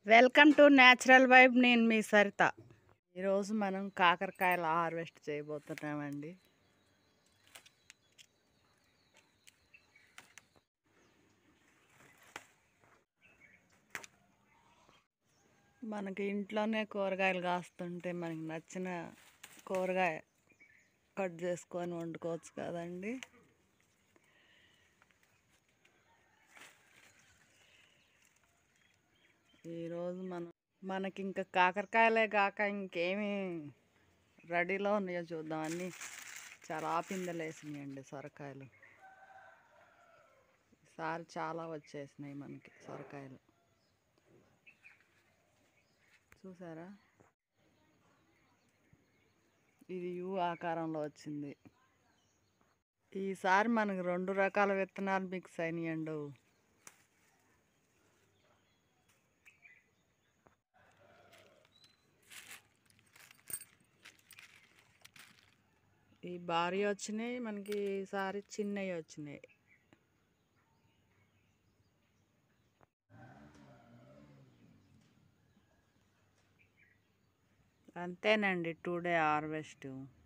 welcome to natural vibe నేను మీ సరిత ఈరోజు మనం కాకరకాయలు హార్వెస్ట్ చేయబోతున్నామండి మనకి ఇంట్లోనే కూరగాయలు కాస్తుంటే మనకి నచ్చిన కూరగాయ కట్ చేసుకొని వండుకోవచ్చు కదండి ఈరోజు మనం మనకి ఇంకా కాకరకాయలే కాక ఇంకేమి రెడీలో ఉన్నాయో చూద్దాం అన్నీ చాలా ఆపిందలు వేసినాయండి సొరకాయలు ఈసారి చాలా వచ్చేసినాయి మనకి సొరకాయలు చూసారా ఇది యూ ఆకారంలో వచ్చింది ఈసారి మనకు రెండు రకాల విత్తనాలు మిక్స్ అయినాయండి ఈ భారీ వచ్చినాయి మనకి ఈసారి చిన్నవి వచ్చినాయి అంతేనండి టూ డే హార్వెస్ట్